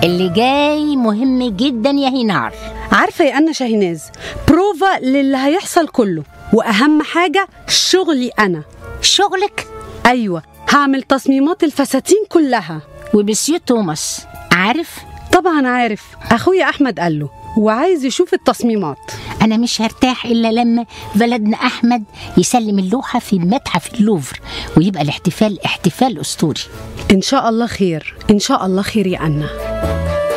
اللي جاي مهم جدا يا هينار عارفة يا أنا شاهيناز بروفا للي هيحصل كله وأهم حاجة شغلي أنا شغلك أيوة هعمل تصميمات الفساتين كلها ومسيو توماس عارف طبعا عارف أخويا أحمد قال له وعايز يشوف التصميمات أنا مش هرتاح إلا لما بلدنا أحمد يسلم اللوحة في متحف اللوفر ويبقى الاحتفال احتفال أسطوري إن شاء الله خير إن شاء الله خير يا أنا